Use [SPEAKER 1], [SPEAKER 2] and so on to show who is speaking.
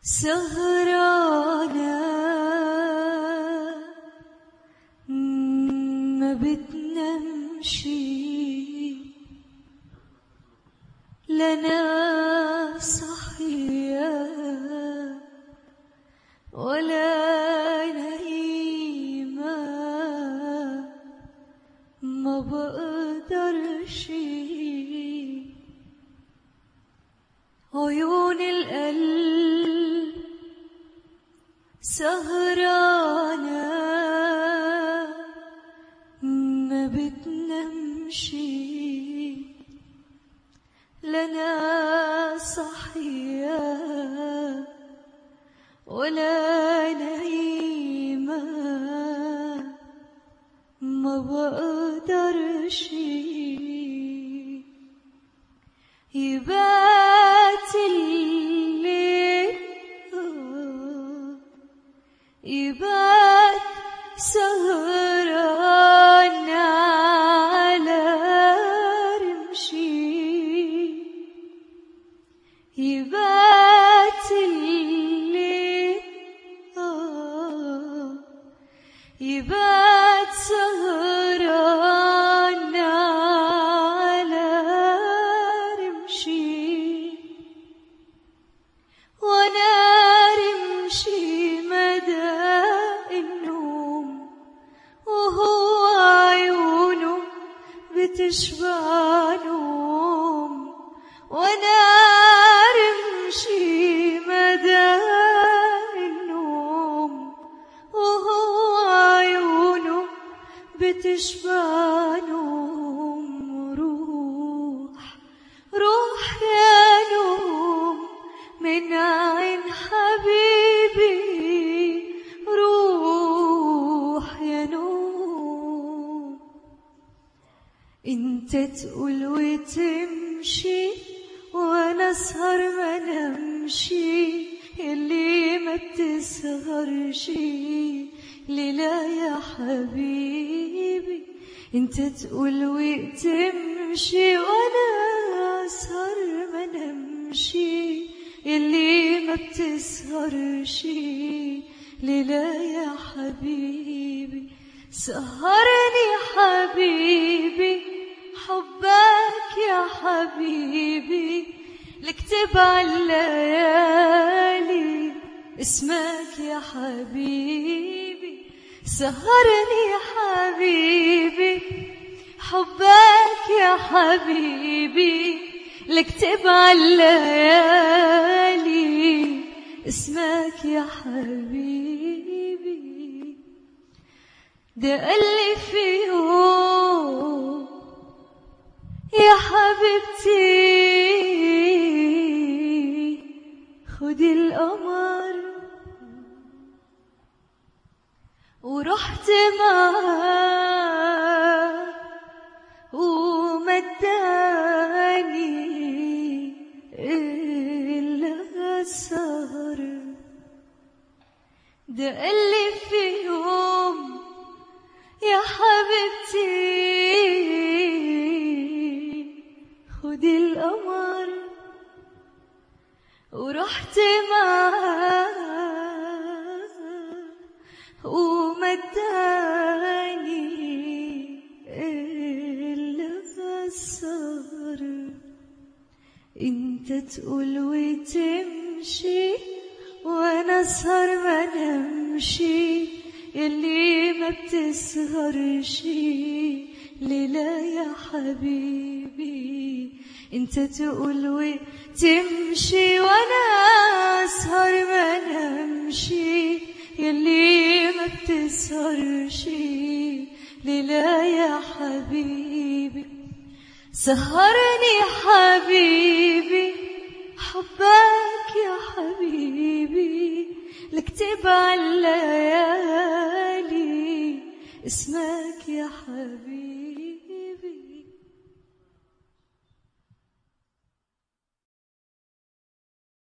[SPEAKER 1] سهرانة ما بتنامشي لنا صحية ولا نايمة ما بقدرش عيون القلب سهرانة ما بتنامشي لنا صحية ولا نايمة ما بقدرش يبات الليل آه، يبات سهران على رمشي يبات الليل آه، يبات سهران على رمشي وانا رمشي مدى النوم وهو عيونه بتشبع نوم وانا رمشي مدى النوم وهو عيونه بتشبع نوم روح روح يا نوم من عين حبيبي روح يا نوم انت تقول وتمشي وانا اسهر ما نمشي اللي ما بتسهرش ليلة يا حبيبي انت تقول وتمشي وانا اسهر ما نمشي اللي ما بتسهرش ليلة يا حبيبي سهرني حبيبي حبك يا حبيبي لكتب على الليالي اسمك يا حبيبي سهرني حبيبي حبك يا حبيبي لكتب على الليالي اسمك يا حبيبي ده قال لي في يوم يا حبيبتي خدي القمر ورحت معاه ومداني إلا السهر ده قال لي في يوم يا حبيبتي خدي القمر ورحت معاه ومداني إلا السهر انت تقول وتمشي وانا اسهر ما نمشي يلي ما بتسهرش ليلة يا حبيبي انت تقول وتمشي وانا اسهر ما نمشي يلي ما بتسهرش ليلة يا حبيبي سهرني حبيبي حبك يا حبيبي لكتب على الليالي اسمك يا حبيبي